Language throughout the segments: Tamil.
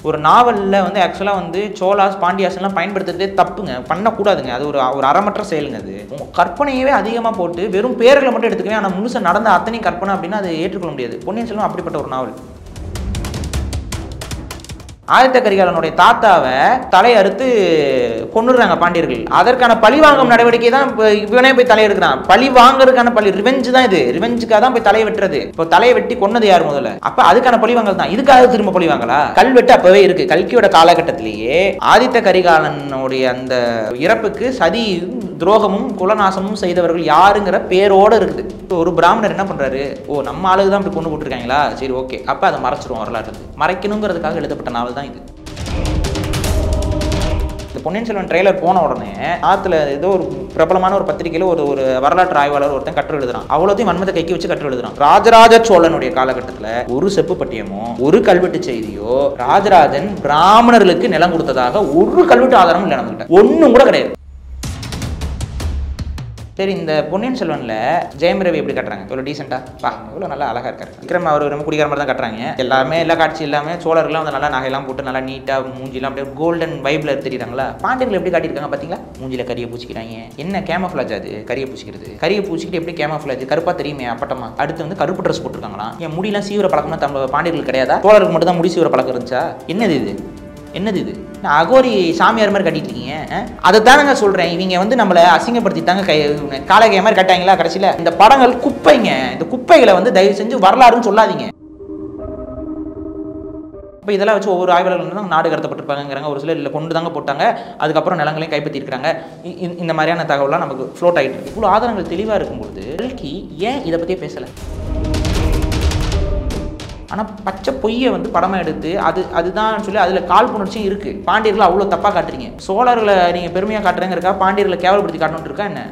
ஒரு நாவலில் வந்து ஆக்சுவலாக வந்து சோலாஸ் பாண்டியாஸ்லாம் பயன்படுத்துறதே தப்புங்க பண்ணக்கூடாதுங்க அது ஒரு ஒரு அறமற்ற செயலுங்க அது உங்க கற்பனையவே அதிகமாக போட்டு வெறும் பேர்களை மட்டும் எடுத்துக்கவே ஆனால் முழுசா நடந்த அத்தனையும் கற்பனை அப்படின்னா அது ஏற்றுக்கொள்ள முடியாது பொன்னியின் செல்வன் அப்படிப்பட்ட ஒரு நாவல் ஆதித்த கரிகாலனுடைய தாத்தாவை தலையறுத்து கொன்னுடுறாங்க பாண்டியர்கள் அதற்கான பழி வாங்கும் நடவடிக்கை தான் இப்போ இவனே போய் தலையெடுக்கிறான் பழி வாங்குறதுக்கான பழி ரிவெஞ்சு தான் இது ரிவெஞ்சுக்காக தான் போய் தலையை வெட்டுறது இப்போ தலையை வெட்டி கொன்னது யார் முதல்ல அப்ப அதுக்கான பழி வாங்கல் தான் இதுக்காக திரும்ப பழி வாங்கலா கல்வெட்டு அப்பவே இருக்கு கல்கியோட காலகட்டத்திலேயே ஆதித்த கரிகாலனுடைய அந்த இறப்புக்கு சதி துரோகமும் குலநாசமும் செய்தவர்கள் யாருங்கிற பேரோட இருக்குது இப்போ ஒரு பிராமணர் என்ன பண்றாரு ஓ நம்ம ஆளுக்கு தான் இப்படி கொண்டு போட்டிருக்காங்களா சரி ஓகே அப்ப அதை மறைச்சிருவோம் வரலாற்று மறைக்கணுங்கிறதுக்காக எழுதப்பட்ட நாவல் தான் இது இந்த பொன்னியின் செல்வன் ட்ரெய்லர் போன உடனே ஆத்துல ஏதோ ஒரு பிரபலமான ஒரு பத்திரிகையில ஒரு ஒரு வரலாற்று ஆய்வாளர் ஒருத்தன் கட்டுரை எழுதுறான் அவ்வளோத்தையும் மன்மத கைக்கு வச்சு கட்டுரை எழுதுறான் ராஜராஜ சோழனுடைய காலகட்டத்துல ஒரு செப்பு பட்டியமோ ஒரு கல்வெட்டு செய்தியோ ராஜராஜன் பிராமணர்களுக்கு நிலம் கொடுத்ததாக ஒரு கல்வெட்டு ஆதாரமும் இல்லை நம்மகிட்ட ஒண்ணும் கூட கிடையாது சரி இந்த பொன்னியின் செல்வன்ல ஜெயம் ரவி எப்படி கட்டுறாங்க இவ்வளோ டீசெண்டா பா இவ்வளோ நல்லா அழகா இருக்காரு விக்ரம் அவர் ரொம்ப குடிக்கிற மாதிரி தான் கட்டுறாங்க எல்லாமே எல்லா காட்சி எல்லாமே சோழர்கள்லாம் வந்து நல்லா நகையெல்லாம் போட்டு நல்லா நீட்டாக மூஞ்சிலாம் அப்படியே கோல்டன் வைப்ல தெரியுறாங்களா பாண்டியர்கள் எப்படி காட்டியிருக்காங்க பார்த்தீங்களா மூஞ்சில கரியை பூச்சிக்கிறாங்க என்ன கேமஃப்ளாஜ் அது கரியை பூச்சிக்கிறது கரியை பூச்சிக்கிட்டு எப்படி கேமஃப்ளாஜ் கருப்பா தெரியுமே அப்பட்டமா அடுத்து வந்து கருப்பு ட்ரெஸ் போட்டிருக்காங்களா என் முடியெல்லாம் சீவிர பழக்கம்னா தமிழ் பாண்டியர்கள் கிடையாதா சோழருக்கு மட்டும் தான் முடி சீவிர பழக்கம் இருந்துச்சா என்னது இது என்னது இது நான் அகோரி சாமியார் மாதிரி கட்டிட்டு இருக்கீங்க அதை தானங்க சொல்கிறேன் இவங்க வந்து நம்மளை அசிங்கப்படுத்திட்டாங்க கை காலகைய மாதிரி கட்டாங்களா கடைசியில் இந்த படங்கள் குப்பைங்க இந்த குப்பைகளை வந்து தயவு செஞ்சு வரலாறுன்னு சொல்லாதீங்க இப்போ இதெல்லாம் வச்சு ஒவ்வொரு ஆய்வாளர்கள் தான் நாடு கடத்தப்பட்டிருப்பாங்கிறாங்க ஒரு சிலர் இல்லை கொண்டு தாங்க போட்டாங்க அதுக்கப்புறம் நிலங்களையும் கைப்பற்றிருக்காங்க இ- இ- இந்த மாதிரியான தகவலாம் நமக்கு ஃப்ளோட் ஆகிட்டு இருக்கு இவ்வளோ ஆதாரங்கள் தெளிவாக இருக்கும்பொழுது கல்கி ஏன் இதை பற்றியே பேசலை ஆனால் பச்சை பொய்யை வந்து படமாக எடுத்து அது அதுதான் சொல்லி அதில் காழ்ப்புணர்ச்சியும் இருக்குது பாண்டியர்களை அவ்வளோ தப்பாக காட்டுறீங்க சோழர்களை நீங்கள் பெருமையாக காட்டுறேங்கிறக்கா பாண்டியர்களை கேவலப்படுத்தி காட்டணும்னு இருக்கா என்ன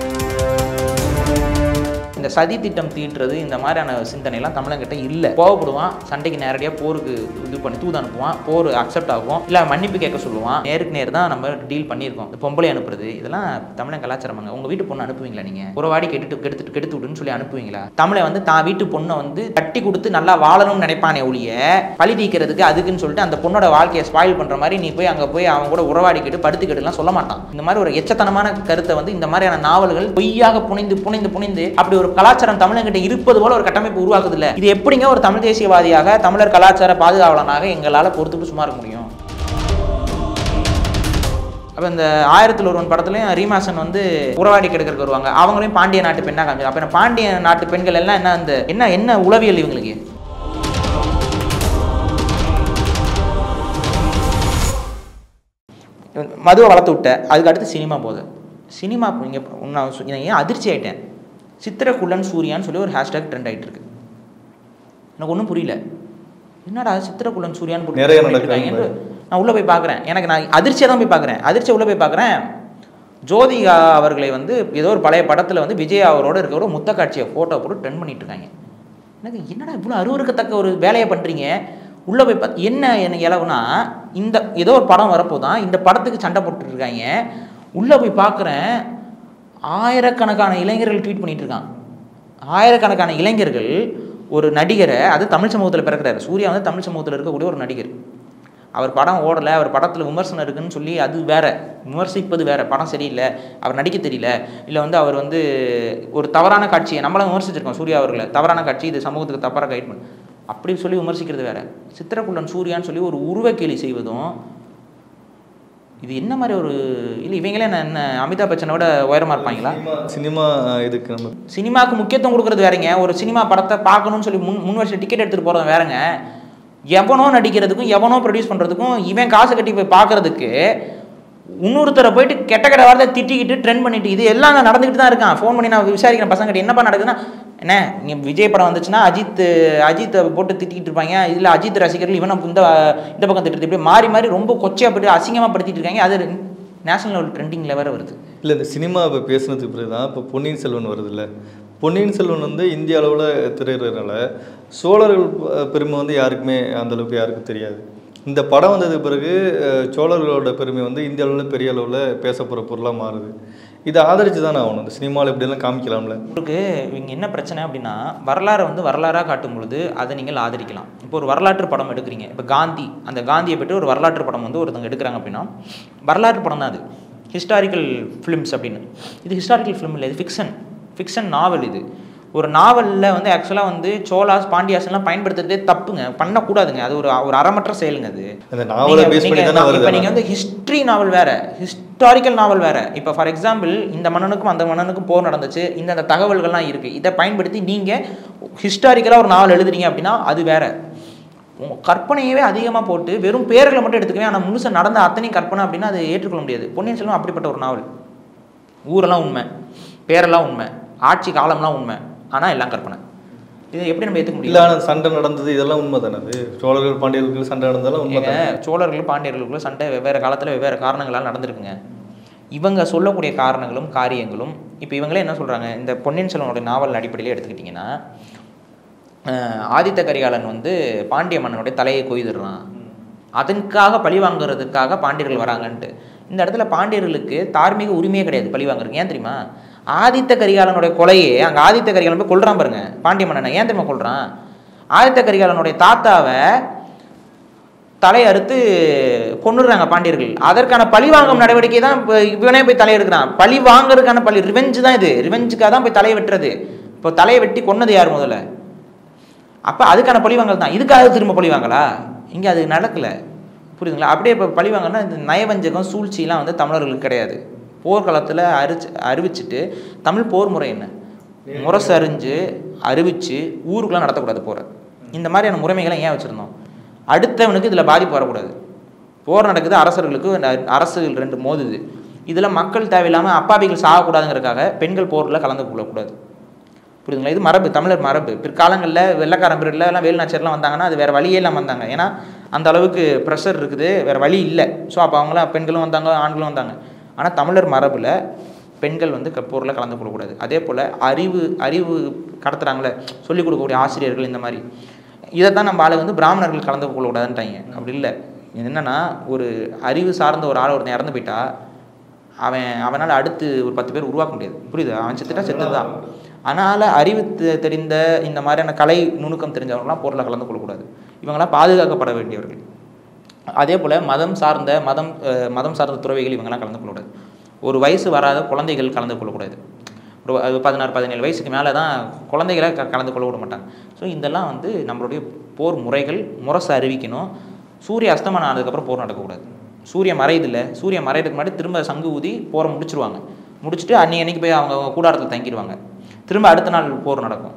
இந்த சதி திட்டம் தீட்டுறது இந்த மாதிரியான சிந்தனைலாம் தமிழங்கிட்ட இல்லை கோவப்படுவான் சண்டைக்கு நேரடியாக போருக்கு இது பண்ணி தூது அனுப்புவான் போர் அக்செப்ட் ஆகும் இல்லை மன்னிப்பு கேட்க சொல்லுவான் நேருக்கு நேர் தான் நம்ம டீல் பண்ணியிருக்கோம் இந்த பொம்பளை அனுப்புறது இதெல்லாம் தமிழன் கலாச்சாரமாங்க உங்கள் வீட்டு பொண்ணு அனுப்புவீங்களா நீங்கள் உறவாடி கெட்டுட்டு கெடுத்துட்டு கெடுத்து விடுன்னு சொல்லி அனுப்புவீங்களா தமிழை வந்து தான் வீட்டு பொண்ணை வந்து கட்டி கொடுத்து நல்லா வாழணும்னு நினைப்பானே ஒழிய பழி தீக்கிறதுக்கு அதுக்குன்னு சொல்லிட்டு அந்த பொண்ணோட வாழ்க்கையை ஸ்பாயில் பண்ணுற மாதிரி நீ போய் அங்கே போய் அவங்க கூட உறவாடிக்கிட்டு படுத்துக்கிட்டுலாம் சொல்ல மாட்டான் இந்த மாதிரி ஒரு எச்சத்தனமான கருத்தை வந்து இந்த மாதிரியான நாவல்கள் பொய்யாக புனைந்து புனைந்து புனைந்து அப்படி ஒரு கலாச்சாரம் தமிழங்கிட்ட இருப்பது போல ஒரு கட்டமைப்பு உருவாக்குது இல்ல இது எப்படிங்க ஒரு தமிழ் தேசியவாதியாக தமிழர் கலாச்சார பாதுகாவலனாக எங்களால் பொறுத்துட்டு சும்மா இருக்க முடியும் அப்போ இந்த ஆயிரத்தில் ஒருவன் படத்துலையும் ரீமாசன் வந்து உறவாடி கெடுக்கிறதுக்கு வருவாங்க அவங்களையும் பாண்டிய நாட்டு பெண்ணாக காமிச்சு அப்போ இந்த பாண்டிய நாட்டு பெண்கள் எல்லாம் என்ன அந்த என்ன என்ன உளவியல் இவங்களுக்கு மதுவை வளர்த்து விட்ட அதுக்கு அடுத்து சினிமா போகுது சினிமா நீங்கள் நான் சொ- நான் ஏன் அதிர்ச்சி ஆயிட்டேன் சித்திரக்குள்ளன் சூர்யான்னு சொல்லி ஒரு ஹேஷ்டேக் ட்ரெண்ட் ஆயிட்டு இருக்கு எனக்கு ஒன்றும் புரியல என்னடா சித்திரக்குள்ளன் சூர்யான்னு போட்டு நிறைய trend பண்ணிட்டு நடக்குது. இருக்காங்கன்னு நான் உள்ளே போய் பார்க்குறேன் எனக்கு நான் அதிர்ச்சியாக தான் போய் பார்க்குறேன் அதிர்ச்சியாக உள்ளே போய் பார்க்குறேன் ஜோதிகா அவர்களை வந்து ஏதோ ஒரு பழைய படத்தில் வந்து விஜய் அவரோட இருக்க ஒரு முத்த காட்சியை ஃபோட்டோ போட்டு ட்ரெண்ட் பண்ணிட்டு இருக்காங்க எனக்கு என்னடா இவ்வளோ அருவருக்கத்தக்க ஒரு வேலையை பண்ணுறீங்க உள்ளே போய் பார்த்து என்ன எனக்கு இலவுனா இந்த ஏதோ ஒரு படம் வரப்போதான் இந்த படத்துக்கு சண்டை போட்டுட்டு இருக்காங்க உள்ளே போய் பார்க்குறேன் ஆயிரக்கணக்கான இளைஞர்கள் ட்வீட் பண்ணிட்டு இருக்கான் ஆயிரக்கணக்கான இளைஞர்கள் ஒரு நடிகரை அது தமிழ் சமூகத்தில் பிறக்கிறாரு சூர்யா வந்து தமிழ் சமூகத்தில் இருக்கக்கூடிய ஒரு நடிகர் அவர் படம் ஓடலை அவர் படத்தில் விமர்சனம் இருக்குன்னு சொல்லி அது வேற விமர்சிப்பது வேற படம் சரியில்லை அவர் நடிக்க தெரியல இல்லை வந்து அவர் வந்து ஒரு தவறான காட்சியை நம்மளாம் விமர்சிச்சிருக்கோம் சூர்யா அவர்களை தவறான காட்சி இது சமூகத்துக்கு தப்பாக கைட் பண்ணு அப்படி சொல்லி விமர்சிக்கிறது வேற சித்திரக்குள்ளன் சூர்யான்னு சொல்லி ஒரு உருவக்கேலி செய்வதும் இது என்ன மாதிரி ஒரு இல்லை இவங்களே என்ன என்ன அமிதாப் பச்சனோட உயரமாக இருப்பாங்களா சினிமா இதுக்கு நம்ம சினிமாவுக்கு முக்கியத்துவம் கொடுக்குறது வேறங்க ஒரு சினிமா படத்தை பார்க்கணும்னு சொல்லி முன் முன் வருஷம் டிக்கெட் எடுத்துகிட்டு போகிறது வேறங்க எவனோ நடிக்கிறதுக்கும் எவனோ ப்ரொடியூஸ் பண்ணுறதுக்கும் இவன் காசு கட்டி போய் பார்க்கறதுக்கு இன்னொருத்தரை போயிட்டு கெட்ட கெட்ட வார்த்தை திட்டிக்கிட்டு ட்ரெண்ட் பண்ணிட்டு இது எல்லாம் நான் நடந்துக்கிட்டு தான் இருக்கான் ஃபோன் பண்ணி நான் விசாரிக்கிறேன் பசங்கிட்ட என்னப்பா நடக்குதுன்னா என்ன இங்கே விஜய் படம் வந்துச்சுன்னா அஜித் அஜித்தை போட்டு திட்டிக்கிட்டு இருப்பாங்க இதில் அஜித் ரசிகர்கள் இவனை இந்த இந்த பக்கம் திட்டுறது இப்படி மாறி மாறி ரொம்ப கொச்சையாக போட்டு அசிங்கமாக படுத்திட்டு இருக்காங்க அது நேஷனல் லெவல் ட்ரெண்டிங்கில் வேற வருது இல்லை இந்த சினிமா இப்போ பேசுனதுக்கு பிறகு தான் இப்போ பொன்னியின் செல்வன் வருதுல்ல பொன்னியின் செல்வன் வந்து இந்திய அளவில் திரையிறதுனால சோழர்கள் ப- பெருமை வந்து யாருக்குமே அந்த அளவுக்கு யாருக்கும் தெரியாது இந்த படம் வந்ததுக்கு பிறகு அஹ், சோழர்களோட பெருமை வந்து இந்திய அளவில் பெரிய அளவில் பேசப்படுற பொருளாக மாறுது இதை ஆதரிச்சு தானே ஆகணும் இந்த சினிமாவில் இப்படியெல்லாம் காமிக்கலாம்ல உங்களுக்கு இவங்க என்ன பிரச்சனை அப்படின்னா வரலாறை வந்து வரலாறாக காட்டும் பொழுது அதை நீங்கள் ஆதரிக்கலாம் இப்போ ஒரு வரலாற்று படம் எடுக்கிறீங்க இப்போ காந்தி அந்த காந்தியை பற்றி ஒரு வரலாற்று படம் வந்து ஒருத்தவங்க எடுக்கிறாங்க அப்படின்னா வரலாற்று படம் தான் அது ஹிஸ்டாரிக்கல் ஃபிலிம்ஸ் அப்படின்னு இது ஹிஸ்டாரிக்கல் ஃபிலிம் இல்லை இது ஃபிக்ஷன் ஃபிக்ஷன் நாவல் இது ஒரு நாவலில் வந்து ஆக்சுவலாக வந்து சோலாஸ் பாண்டியாஸ்லாம் பயன்படுத்துறதே தப்புங்க பண்ணக்கூடாதுங்க அது ஒரு ஒரு அறமற்ற செயலுங்க அது அந்த நாவலை பேஸ் பண்ணி தானே வருது இப்போ நீங்கள் வந்து ஹிஸ்ட்ரி நாவல் வேற ஹிஸ்டாரிக்கல் நாவல் வேற இப்போ ஃபார் எக்ஸாம்பிள் இந்த மன்னனுக்கும் அந்த மன்னனுக்கும் போர் நடந்துச்சு இந்த அந்த தகவல்கள்லாம் இருக்குது இதை பயன்படுத்தி நீங்கள் ஹிஸ்டாரிக்கலாக ஒரு நாவல் எழுதுறீங்க அப்படின்னா அது வேற உங்க கற்பனையவே அதிகமாக போட்டு வெறும் பேர்களை மட்டும் எடுத்துக்கவே ஆனால் முழுசாக நடந்த அத்தனையும் கற்பனை அப்படின்னா அது ஏற்றுக்கொள்ள முடியாது பொன்னியின் செல்வன் அப்படிப்பட்ட ஒரு நாவல் ஊரெல்லாம் உண்மை பேரெல்லாம் உண்மை ஆட்சி காலம்லாம் உண்மை ஆனால் எல்லாம் கற்பனை இது எப்படி நம்ம ஏற்றுக்க முடியும் இல்லை ஆனால் சண்டை நடந்தது இதெல்லாம் உண்மை தானே அது சோழர்கள் பாண்டியர்கள் சண்டை நடந்ததெல்லாம் உண்மை ஏங்க தானே சோழர்கள் பாண்டியர்களுக்குள்ள சண்டை வெவ்வேறு காலத்தில் வெவ்வேறு காரணங்களால் நடந்திருக்குங்க இவங்க சொல்லக்கூடிய காரணங்களும் காரியங்களும் இப்போ இவங்களே என்ன சொல்கிறாங்க இந்த பொன்னியின் செல்வனுடைய நாவல் அடிப்படையில் எடுத்துக்கிட்டிங்கன்னா அஹ், ஆதித்த கரிகாலன் வந்து பாண்டிய மன்னனுடைய தலையை கொய்துடுறான் அதற்காக பழி வாங்குறதுக்காக பாண்டியர்கள் வராங்கன்ட்டு இந்த இடத்துல பாண்டியர்களுக்கு தார்மீக உரிமையே கிடையாது பழி வாங்குறதுக்கு ஏன் தெரியுமா ஆதித்த கரிகாலனுடைய கொலையே அங்கே ஆதித்த கரிகாலன் போய் கொல்றான் பாருங்க பாண்டிய மன்னனை ஏன் தெரியுமா கொல்றான் ஆதித்த கரிகாலனுடைய தாத்தாவை தலை அறுத்து கொன்னுடுறாங்க பாண்டியர்கள் அதற்கான பழி வாங்கும் நடவடிக்கை தான் இப்போ இவனே போய் தலையெடுக்கிறான் பழி வாங்குறதுக்கான பழி ரிவெஞ்சு தான் இது ரிவெஞ்சுக்காக தான் போய் தலையை வெட்டுறது இப்போ தலையை வெட்டி கொன்னது யார் முதல்ல அப்போ அதுக்கான பழி வாங்கல் தான் இதுக்காக திரும்ப பழி வாங்கலா இங்கே அது நடக்கல புரியுதுங்களா அப்படியே இப்போ பழி வாங்கினா இந்த நயவஞ்சகம் சூழ்ச்சிலாம் வந்து தமிழர்களுக்கு கிடையாது போர்க்காலத்தில் அறிச்சு அறிவிச்சிட்டு தமிழ் போர் முறை என்ன முரசு அறிஞ்சு அறிவிச்சு ஊருக்குலாம் நடத்தக்கூடாது போரை இந்த மாதிரியான முறைமைகளை ஏன் வச்சுருந்தோம் அடுத்தவனுக்கு இதில் பாதிப்பு வரக்கூடாது போர் நடக்குது அரசர்களுக்கு ந- அரசுகள் ரெண்டு மோதுது இதில் மக்கள் தேவையில்லாமல் அப்பாவிகள் சாகக்கூடாதுங்கிறதுக்காக பெண்கள் போரில் கலந்து கொள்ளக்கூடாது புரியுதுங்களா இது மரபு தமிழர் மரபு பிற்காலங்களில் வெள்ளக்காரன் பீரியடில் எல்லாம் வேலுநாச்சியர்லாம் வந்தாங்கன்னா அது வேறு வழியே இல்லாமல் வந்தாங்க ஏன்னா அந்த அளவுக்கு ப்ரெஷர் இருக்குது வேறு வழி இல்லை ஸோ அப்போ அவங்களாம் பெண்களும் வந்தாங்க ஆண்களும் வந்தாங்க ஆனால் தமிழர் மரபில் பெண்கள் வந்து க- போரில் கலந்து கொள்ளக்கூடாது அதே போல் அறிவு அறிவு கடத்துறாங்களே சொல்லிக் கொடுக்கக்கூடிய ஆசிரியர்கள் இந்த மாதிரி இதைத்தான் நம்ம ஆளை வந்து பிராமணர்கள் கலந்து கொள்ளக்கூடாதுன்ட்டாங்க அப்படி இல்லை என்னென்னா ஒரு அறிவு சார்ந்த ஒரு ஆள் ஒருத்தன் இறந்து போயிட்டா அவன் அவனால் அடுத்து ஒரு பத்து பேர் உருவாக்க முடியாது புரியுது அவன் செத்துட்டா செத்துதான் தான் அதனால் அறிவு தெ- தெரிந்த இந்த மாதிரியான கலை நுணுக்கம் தெரிஞ்சவங்களாம் போரில் கலந்து கொள்ளக்கூடாது இவங்களாம் பாதுகாக்கப்பட வேண்டியவர்கள் அதே போல் மதம் சார்ந்த மதம் அஹ், மதம் சார்ந்த துறவிகள் இவங்கெல்லாம் கலந்து கொள்ளக்கூடாது ஒரு வயசு வராத குழந்தைகள் கலந்து கொள்ளக்கூடாது ஒரு அது பதினாறு பதினேழு வயசுக்கு மேலே தான் குழந்தைகளை க கலந்து கொள்ள விட மாட்டாங்க ஸோ இதெல்லாம் வந்து நம்மளுடைய போர் முறைகள் முரசு அறிவிக்கணும் சூரிய அஸ்தமனம் ஆனதுக்கப்புறம் போர் நடக்கக்கூடாது சூரியன் மறையுதில்ல சூரியன் மறையிறதுக்கு முன்னாடி திரும்ப சங்கு ஊதி போரை முடிச்சிருவாங்க முடிச்சுட்டு அன்னைக்கு அன்னைக்கு போய் அவங்க அவங்க கூடாரத்தில் தங்கிடுவாங்க திரும்ப அடுத்த நாள் போர் நடக்கும்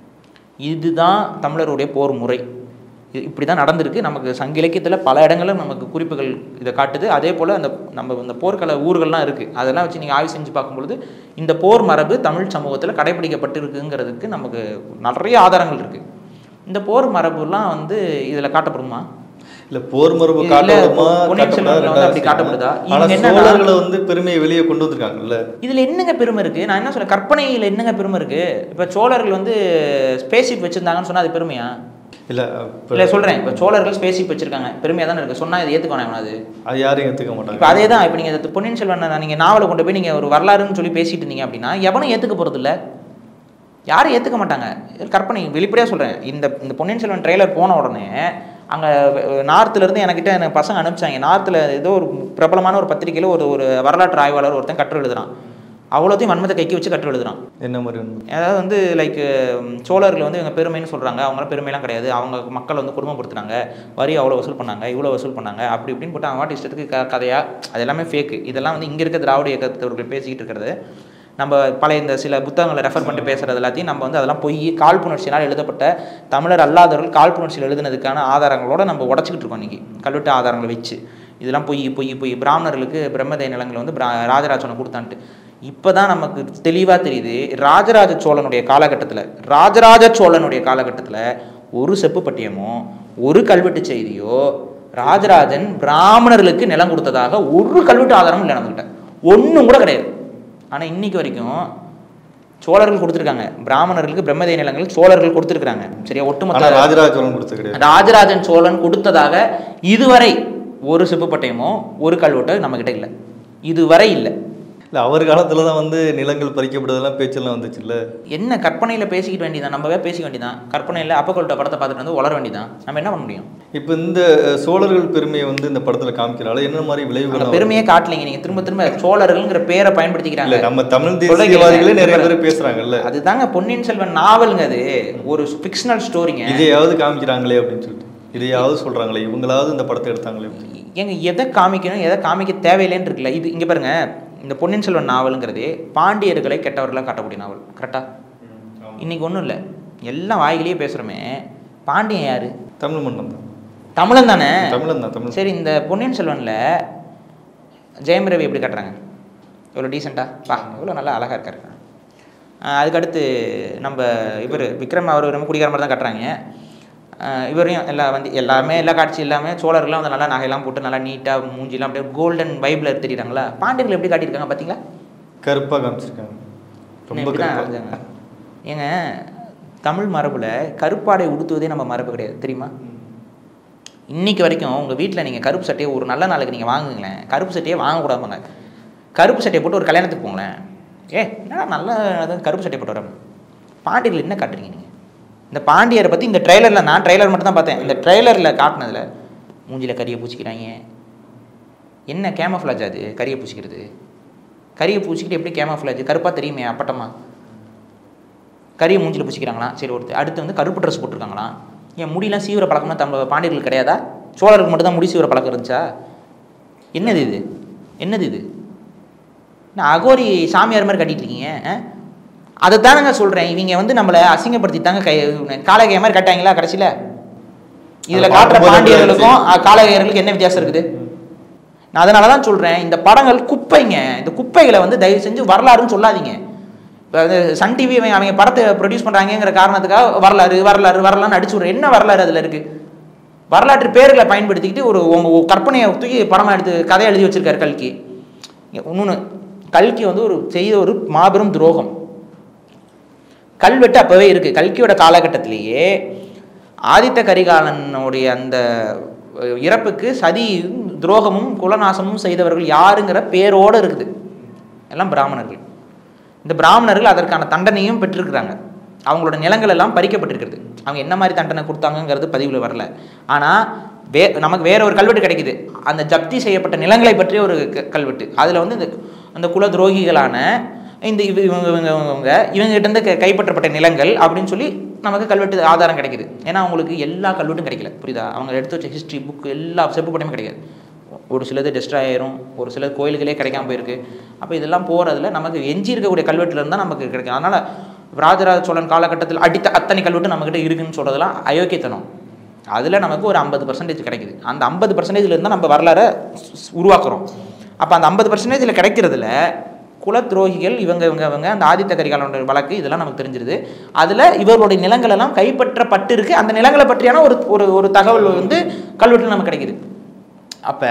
இதுதான் தமிழருடைய போர் முறை இது இப்படி தான் நடந்திருக்கு நமக்கு சங்க இலக்கியத்தில் பல இடங்களில் நமக்கு குறிப்புகள் இதை காட்டுது அதே போல் அந்த நம்ம இந்த போர்க்கள ஊர்கள்லாம் இருக்குது அதெல்லாம் வச்சு நீங்கள் ஆய்வு செஞ்சு பார்க்கும்பொழுது இந்த போர் மரபு தமிழ் சமூகத்தில் கடைபிடிக்கப்பட்டு இருக்குங்கிறதுக்கு நமக்கு நிறைய ஆதாரங்கள் இருக்குது இந்த போர் மரபுலாம் வந்து இதில் காட்டப்படுமா இல்ல போர் மரபு இல்ல, காட்டப்படுமா பொன்னியின் காட்டப்படாதா செல்வன்ல வந்து அப்படி ரெண்டாவது காட்டப்படுதா? விஷயம். ஆனா இவங்க என்னன்னா- சோழர்களை வந்து பெருமையை வெளியே கொண்டு வந்திருக்காங்கல்ல இதில் என்னங்க பெருமை இருக்குது நான் என்ன சொல்ல கற்பனையில் என்னங்க பெருமை இருக்குது இப்போ சோழர்கள் வந்து ஸ்பேஸ்ஷிப் வச்சுருந்தாங்கன்னு சொன்னால் அது பெருமையா இல்ல இப்ப இல்லை சொல்கிறேன் இப்போ சோழர்கள் ஸ்பேஸ்ஷிப் வச்சுருக்காங்க பெருமையாக தானே இருக்குது சொன்னால் இது ஏற்றுக்கணும் அது அது யாரையும் ஏத்துக்க மாட்டாங்க இப்போ அதே தான் இப்போ நீங்கள் பொன்னியின் செல்வன் நீங்கள் நாவலை கொண்டு போய் நீங்கள் ஒரு வரலாறுன்னு சொல்லி பேசிட்டு இருந்தீங்க அப்படின்னா எவனும் ஏற்றுக்க போகிறது இல்லை யாரும் ஏற்றுக்க மாட்டாங்க இது கற்பனை வெளிப்படையாக சொல்கிறேன் இந்த இந்த பொன்னியின் செல்வன் ட்ரெய்லர் போன உடனே அங்கே நார்த்துலேருந்து என்கிட்ட எனக்கு பசங்க அனுப்பிச்சாங்க நார்த்தில் ஏதோ ஒரு பிரபலமான ஒரு பத்திரிக்கையில் ஒரு ஒரு வரலாற்று ஆய்வாளர் ஒருத்தன் கட்டுரை எழுதுறான் அவ்வளோத்தையும் வன்மத்தை கைக்கு வச்சு கட்டுரை எழுதுறான் என்ன மாதிரி ஒண்ணு? அதாவது வந்து லைக் சோழர்கள் வந்து இவங்க பெருமைன்னு சொல்கிறாங்க அவங்களாம் பெருமைலாம் கிடையாது அவங்க மக்கள் வந்து குடும்பப்படுத்துனாங்க வரி அவ்வளோ வசூல் பண்ணாங்க இவ்வளோ வசூல் பண்ணாங்க அப்படி இப்படின்னு போட்டு அவங்க வாட்டி இஷ்டத்துக்கு க கதையா அது எல்லாமே ஃபேக்கு இதெல்லாம் வந்து இங்கே இருக்க திராவிட இயக்கத்தவர்கள் பேசிக்கிட்டு இருக்கிறது நம்ம பழைய இந்த சில புத்தகங்களை ரெஃபர் பண்ணிட்டு பேசுறது எல்லாத்தையும் நம்ம வந்து அதெல்லாம் பொய் காழ்ப்புணர்ச்சியினால் எழுதப்பட்ட தமிழர் அல்லாதவர்கள் காழ்ப்புணர்ச்சியில் எழுதுனதுக்கான ஆதாரங்களோட நம்ம உடச்சிக்கிட்டு இருக்கோம் இன்னைக்கு கல்வெட்டு ஆதாரங்களை வச்சு இதெல்லாம் பொய் பொய் பொய் பிராமணர்களுக்கு பிரம்மதேய நிலங்களை வந்து பிரா- ராஜராஜனை கொடுத்தான்ட்டு இப்போ தான் நமக்கு தெளிவாக தெரியுது ராஜராஜ சோழனுடைய காலகட்டத்தில் ராஜராஜ சோழனுடைய காலகட்டத்தில் ஒரு செப்பு பட்டியமோ ஒரு கல்வெட்டு செய்தியோ ராஜராஜன் பிராமணர்களுக்கு நிலம் கொடுத்ததாக ஒரு கல்வெட்டு ஆதாரமும் இல்லை நம்மகிட்ட ஒன்றும் கூட கிடையாது ஆனால் இன்னைக்கு வரைக்கும் சோழர்கள் கொடுத்துருக்காங்க பிராமணர்களுக்கு பிரம்மதேய நிலங்கள் சோழர்கள் கொடுத்துருக்காங்க சரியா ஆனா ஒட்டுமொத்த ராஜராஜ சோழன் கொடுத்தது கிடையாது ராஜராஜன் சோழன் கொடுத்ததாக இதுவரை ஒரு சிப்பு பட்டயமோ ஒரு கல்வெட்டோ நம்மக்கிட்ட இல்லை இதுவரை இல்லை இல்ல அவர் காலத்துல தான் வந்து நிலங்கள் பறிக்கப்படுறதெல்லாம் பேச்செல்லாம் வந்துச்சுல்ல என்ன கற்பனையில் பேசிக்கிட்டு வேண்டியதான் நம்மவே பேசிக்க வேண்டியதான் கற்பனையில் அப்பக்கொல்ட்ட படத்தை பார்த்துட்டு வந்து வளர வேண்டியதான் நம்ம என்ன பண்ண முடியும் இப்போ இந்த அஹ், சோழர்கள் பெருமையை வந்து இந்த படத்துல காமிக்கிறால என்ன மாதிரி அந்த விளைவுகள் பெருமையே காட்டலைங்க நீங்கள் திரும்ப திரும்ப சோழர்கள்ங்கிற பேரை பயன்படுத்திக்கிறாங்க இல்ல நம்ம தமிழ் சொல்றீங்க. தேசியவாதிகளே நிறைய பேர் பேசுறாங்கல்ல அதுதாங்க பொன்னியின் செல்வன் நாவலுங்க அது ஒரு ஃபிக்ஷனல் ஸ்டோரிங்க இதையாவது காமிக்கிறாங்களே அப்படின்னு சொல்லிட்டு இதையாவது சொல்றாங்களே இவங்களாவது இந்த படத்தை எடுத்தாங்களே அப்படின்னு. ஏங்க எதை காமிக்கணும் எதை காமிக்க தேவையில்லைன்னு இருக்குல்ல இது இங்கே பாருங்க இந்த பொன்னியின் செல்வன் நாவலுங்கிறது பாண்டியர்களை கெட்டவர்களாக காட்டக்கூடிய நாவல் கரெக்டா இன்னைக்கு ஒன்றும் இல்லை எல்லாம் வாயிலேயே பேசுகிறோமே பாண்டியன் யாரு தமிழ் மன்னன் தான் தமிழன் தானே தமிழன் தான் தமிழ் சரி இந்த பொன்னியின் செல்வனில் ஜெயம் ரவி எப்படி கட்டுறாங்க இவ்வளோ டீசெண்டாக பா இவ்வளோ நல்லா அழகாக இருக்காரு ஆஹ் அதுக்கடுத்து நம்ம இவர் விக்ரம் அவர் ரொம்ப குடிக்கிற மாதிரி தான் கட்டுறாங்க ஆஹ் இவரையும் எல்லா வந்து எல்லாமே எல்லா காட்சி எல்லாமே சோழர்கள்லாம் வந்து நல்லா நகையெல்லாம் போட்டு நல்லா நீட்டாக மூஞ்சிலாம் அப்படியே கோல்டன் வைப்பில் தெரியுறாங்களா பாண்டியர்கள் எப்படி காட்டியிருக்காங்க பார்த்தீங்களா கருப்பா காமிச்சிருக்காங்க ரொம்ப இப்படிதான் கருப்பா அலைஞ்சாங்க. ஏங்க தமிழ் மரபில் கருப்பாடை உடுத்துவதே நம்ம மரபு கிடையாது தெரியுமா இன்னைக்கு வரைக்கும் உங்கள் வீட்டில் நீங்கள் கருப்பு சட்டையை ஒரு நல்ல நாளுக்கு நீங்கள் வாங்குங்களேன் கருப்பு சட்டையே வாங்கக்கூடாதுங்க கருப்பு சட்டையை போட்டு ஒரு கல்யாணத்துக்கு போங்களேன் ஏ என்னடா நல்ல அதான் கருப்பு சட்டையை போட்டு வரோம் பாண்டியர்கள் என்ன காட்டுறீங்க நீங்கள் இந்த பாண்டியரை பற்றி இந்த ட்ரெய்லரில் நான் ட்ரெய்லர் மட்டும் தான் பார்த்தேன் இந்த ட்ரெய்லரில் காட்டினதில் மூஞ்சியில் கறியை பூச்சிக்கிறாங்க என்ன கேமஃப்ளாஜ் அது கறியை பூசிக்கிறது கறியை பூச்சிக்கிட்டு எப்படி கேமஃப்ளாஜ் கருப்பாக தெரியுமே அப்பட்டமா கறியை மூஞ்சில் பூசிக்கிறாங்களா சரி ஒருத்தர் அடுத்து வந்து கருப்பு ட்ரெஸ் போட்டிருக்காங்களா என் முடியெல்லாம் சீவிர பழக்கம்னா தமிழ் பாண்டியர்கள் கிடையாதா சோழருக்கு மட்டும் தான் முடி சீவிர பழக்கம் இருந்துச்சா என்னது இது என்னது இது நான் அகோரி சாமியார் மாதிரி கட்டிட்டு இருக்கீங்க அதை தானங்க சொல்கிறேன் இவங்க வந்து நம்மளை அசிங்கப்படுத்தி தாங்க கை காலகைய மாதிரி கட்டாங்களா கடைசியில் இதில் அதை காட்டுற பார்க்கும்போது பாண்டியர்களுக்கும் அஹ், காலகையர்களுக்கு என்ன வித்தியாசம் இருக்குது நான் அதனால தான் சொல்கிறேன் இந்த படங்கள் குப்பைங்க இந்த குப்பைகளை வந்து தயவு செஞ்சு வரலாறுன்னு சொல்லாதீங்க இப்போ வந்து சன் டிவி அவங்க படத்தை ப்ரொடியூஸ் பண்ணுறாங்கங்கிற காரணத்துக்காக வரலாறு வரலாறு வரலாறுன்னு அடிச்சு விட்ற என்ன வரலாறு அதில் இருக்குது வரலாற்று பேர்களை பயன்படுத்திக்கிட்டு ஒரு உங்க ஒரு கற்பனையை தூக்கி படமாக எடுத்து கதை எழுதி வச்சிருக்காரு கல்கி இன்னொன்று கல்கி வந்து ஒரு செய்த ஒரு மாபெரும் துரோகம் கல்வெட்டு அப்போவே இருக்குது கல்கியோட காலகட்டத்திலேயே ஆதித்த கரிகாலனுடைய அந்த அஹ், இறப்புக்கு சதி துரோகமும் குலநாசமும் செய்தவர்கள் யாருங்கிற பேரோடு இருக்குது எல்லாம் பிராமணர்கள் இந்த பிராமணர்கள் அதற்கான தண்டனையும் பெற்றிருக்கிறாங்க அவங்களோட நிலங்கள் எல்லாம் பறிக்கப்பட்டிருக்கிறது அவங்க என்ன மாதிரி தண்டனை கொடுத்தாங்கங்கிறது பதிவில் வரல ஆனால் வே நமக்கு வேற ஒரு கல்வெட்டு கிடைக்குது அந்த ஜப்தி செய்யப்பட்ட நிலங்களை பற்றிய ஒரு க- கல்வெட்டு அதில் வந்து இந்த அந்த குல துரோகிகளான இந்த இவ இவங்க இவங்க இவங்க இவங்ககிட்ட இருந்து க- கைப்பற்றப்பட்ட நிலங்கள் அப்படின்னு சொல்லி நமக்கு கல்வெட்டு ஆதாரம் கிடைக்குது ஏன்னா அவங்களுக்கு எல்லா கல்வெட்டும் கிடைக்கல புரியுதா அவங்க எடுத்து வச்ச ஹிஸ்ட்ரி புக் எல்லா செப்புப்படையுமே கிடைக்காது ஒரு சிலது டெஸ்ட்ராய் ஆயிரும் ஒரு சில கோயில்களே கிடைக்காம போயிருக்கு அப்போ இதெல்லாம் போகிறதுல நமக்கு எஞ்சி இருக்கக்கூடிய கல்வெட்டுல இருந்தால் நமக்கு கிடைக்கும் அதனால் ராஜராஜ சோழன் காலகட்டத்தில் அடித்த அத்தனை கல்வெட்டு நம்மக்கிட்ட இருக்குன்னு சொல்கிறதெல்லாம் அயோக்கியத்தனம் அதில் நமக்கு ஒரு ஐம்பது பர்சன்டேஜ் கிடைக்குது அந்த ஐம்பது பர்சன்டேஜில் இருந்தால் நம்ம வரலாறை ஸ்- ஸ்- உருவாக்குறோம் அப்போ அந்த ஐம்பது பர்சன்டேஜில் கிடைக்கிறதுல குல துரோகிகள் இவங்க இவங்க இவங்க அந்த ஆதித்த கரிகாலனுடைய வழக்கு இதெல்லாம் நமக்கு தெரிஞ்சிருது அதில் இவர்களுடைய நிலங்கள் எல்லாம் கைப்பற்றப்பட்டு இருக்கு அந்த நிலங்களை பற்றியான ஒரு ஒரு ஒரு தகவல் வந்து கல்வெட்டில் நமக்கு கிடைக்குது அப்போ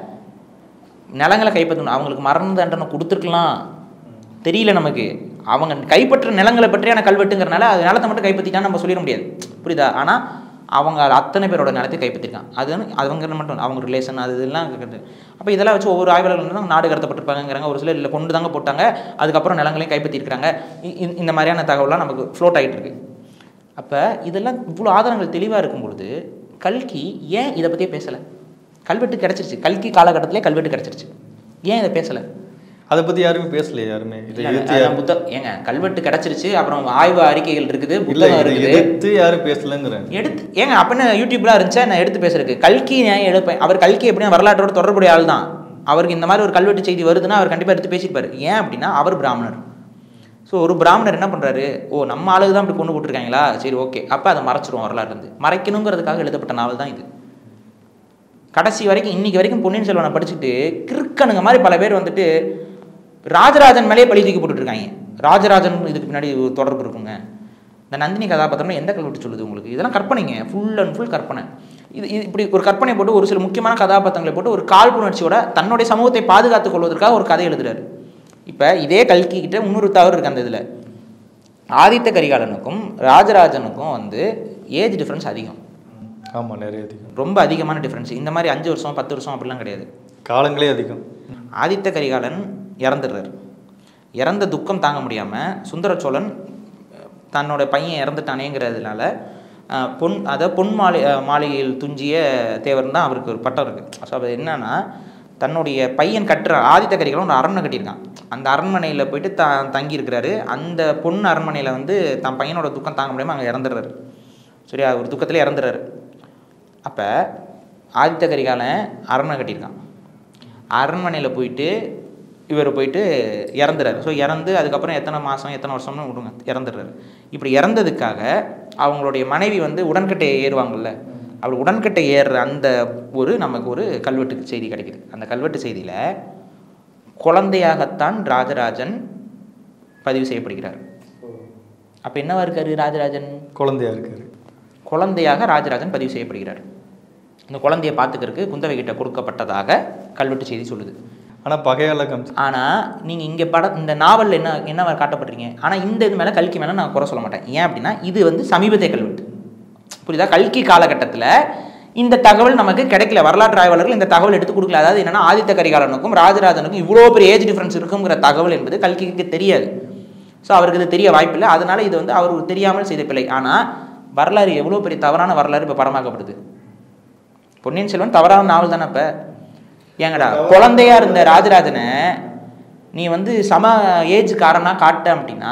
நிலங்களை கைப்பற்றணும் அவங்களுக்கு மரண தண்டனை கொடுத்துருக்கலாம் தெரியல நமக்கு அவங்க கைப்பற்ற நிலங்களை பற்றியான கல்வெட்டுங்கிறனால அது நிலத்தை மட்டும் கைப்பற்றிட்டான்னு நம்ம சொல்லிட முடியாது புரியுதா ஆனால் அவங்க அத்தனை பேரோட நிலத்தை கைப்பற்றிருக்காங்க அது வந்து அவங்க மட்டும் இல்ல, அவங்க ரிலேஷன் அது இதெல்லாம் அப்போ இதெல்லாம் வச்சு ஒவ்வொரு ஆய்வாளர்கள் தான் நாடு கடத்தப்பட்டிருப்பாங்கிறாங்க ஒரு சிலர் இல்லை கொண்டு தாங்க போட்டாங்க அதுக்கப்புறம் நிலங்களையும் கைப்பற்றிருக்கிறாங்க இ- இ- இந்த மாதிரியான தகவலாம் நமக்கு ஃப்ளோட் ஆகிட்டு இருக்கு அப்போ இதெல்லாம் இவ்வளோ ஆதாரங்கள் தெளிவாக இருக்கும் பொழுது கல்கி ஏன் இதை பற்றியே பேசலை கல்வெட்டு கிடச்சிருச்சு கல்கி காலகட்டத்திலே கல்வெட்டு கிடச்சிருச்சு ஏன் இதை பேசலை அதை பத்தி யாருமே பேசலையே யாருமே இதை இல்ல, எதிர்த்து அதான் யாரும் புத்தகம் ஏங்க கல்வெட்டு கிடைச்சிருச்சு அப்புறம் ஆய்வு அறிக்கைகள் இருக்குது இல்ல புத்தகம் இதை இருக்குது எதிர்த்து யாரும் பேசலங்கிறேன் எடுத்து ஏங்க அப்பன்னு யூடியூப்லாம் இருந்துச்சா நான் எடுத்து பேசுறதுக்கு கல்கி நான் எடுப்பேன் அவர் கல்கி எப்படியும் வரலாற்றோட தொடர்புடைய ஆள் தான் அவருக்கு இந்த மாதிரி ஒரு கல்வெட்டு செய்தி வருதுன்னா அவர் கண்டிப்பாக எடுத்து பேசியிருப்பாரு ஏன் அப்படின்னா அவர் பிராமணர் ஸோ ஒரு பிராமணர் என்ன பண்ணுறாரு ஓ நம்ம ஆளுக்கு தான் இப்படி கொண்டு போட்டிருக்காங்களா சரி ஓகே அப்போ அதை மறைச்சிருவோம் வரலாறு இருந்து மறைக்கணுங்கிறதுக்காக எழுதப்பட்ட நாவல் தான் இது கடைசி வரைக்கும் இன்னைக்கு வரைக்கும் பொன்னியின் செல்வனை படிச்சுட்டு கிறுக்கனுங்க மாதிரி பல பேர் வந்துட்டு ராஜராஜன் மேலேயே பழி தூக்கி போட்டுட்டு இருக்காங்க ராஜராஜன் இதுக்கு பின்னாடி ஒரு தொடர்பு இருக்குங்க இந்த நந்தினி கதாபாத்திரம் எந்த கல்வெட்டு சொல்லுது உங்களுக்கு இதெல்லாம் கற்பனைங்க ஃபுல் அண்ட் ஃபுல் கற்பனை இது இது இப்படி ஒரு கற்பனை போட்டு ஒரு சில முக்கியமான கதாபாத்திரங்களை போட்டு ஒரு காழ்ப்புணர்ச்சியோட தன்னுடைய சமூகத்தை பாதுகாத்துக் கொள்வதற்காக ஒரு கதை எழுதுறாரு இப்போ இதே கல்கி கிட்ட இன்னொரு தவறு இருக்கு அந்த இதில் ஆதித்த கரிகாலனுக்கும் ராஜராஜனுக்கும் வந்து ஏஜ் டிஃப்ரென்ஸ் அதிகம் ஆமாம் நிறைய அதிகம் ரொம்ப அதிகமான டிஃப்ரென்ஸ் இந்த மாதிரி அஞ்சு வருஷம் பத்து வருஷம் அப்படிலாம் கிடையாது காலங்களே அதிகம் ஆதித்த கரிகாலன் இறந்துடுறாரு இறந்த துக்கம் தாங்க முடியாமல் சுந்தர சோழன் அஹ், தன்னோட பையன் இறந்துட்டானேங்கிறதுனால அஹ், பொன் அதை பொன் மாளி அஹ், மாளிகையில் துஞ்சிய தேவர்னு தான் அவருக்கு ஒரு பட்டம் இருக்குது ஸோ அது என்னன்னா தன்னுடைய பையன் கட்டுற ஆதித்த கரிகாலன் ஒரு அரண்மனை கட்டியிருக்கான் அந்த அரண்மனையில் போயிட்டு த தங்கி இருக்கிறாரு அந்த பொன் அரண்மனையில் வந்து தன் பையனோட துக்கம் தாங்க முடியாமல் அங்கே இறந்துடுறாரு சரியா ஒரு துக்கத்திலே இறந்துடுறாரு அப்போ ஆதித்த கரிகாலன் அரண்மனை கட்டியிருக்கான் அரண்மனையில் போயிட்டு இவர் போயிட்டு இறந்துறாரு ஸோ இறந்து அதுக்கப்புறம் எத்தனை மாதம் எத்தனை வருஷம்னு விடுங்க இறந்துடுறாரு இப்படி இறந்ததுக்காக அவங்களுடைய மனைவி வந்து உடன்கட்டை ஏறுவாங்கல்ல அப்படி உடன்கட்டை ஏறுற அந்த ஒரு நமக்கு ஒரு கல்வெட்டு செய்தி கிடைக்குது அந்த கல்வெட்டு செய்தியில் குழந்தையாகத்தான் ராஜராஜன் பதிவு செய்யப்படுகிறார் அப்போ என்னவா இருக்காரு ராஜராஜன் குழந்தையா இருக்காரு குழந்தையாக ராஜராஜன் பதிவு செய்யப்படுகிறார் இந்த குழந்தையை பார்த்துக்கிறதுக்கு குந்தவை கிட்ட கொடுக்கப்பட்டதாக கல்வெட்டு செய்தி சொல்லுது ஆனால் பகையால் காமிச்சு ஆனால் நீங்கள் இங்கே பட இந்த நாவலில் என்ன என்ன காட்டப்படுறீங்க ஆனால் இந்த இது மேலே கல்கி மேலே நான் குறை சொல்ல மாட்டேன் ஏன் அப்படின்னா இது வந்து சமீபத்திய கல்வெட்டு புரியுதா கல்கி காலகட்டத்தில் இந்த தகவல் நமக்கு கிடைக்கல வரலாற்று ஆய்வாளர்கள் இந்த தகவல் எடுத்து கொடுக்கல அதாவது என்னன்னா ஆதித்த கரிகாலனுக்கும் ராஜராஜனுக்கும் இவ்வளோ பெரிய ஏஜ் டிஃப்ரென்ஸ் இருக்குங்கிற தகவல் என்பது கல்கிக்கு தெரியாது ஸோ அவருக்கு இது தெரிய வாய்ப்பில்லை அதனால இது வந்து அவர் தெரியாமல் செய்த பிழை ஆனால் வரலாறு எவ்வளோ பெரிய தவறான வரலாறு இப்போ படமாக்கப்படுது பொன்னியின் செல்வன் தவறான நாவல் தானே இப்போ ஏங்கடா குழந்தையா இருந்த ராஜராஜனை நீ வந்து சம ஏஜ்காரனா காட்ட அப்படின்னா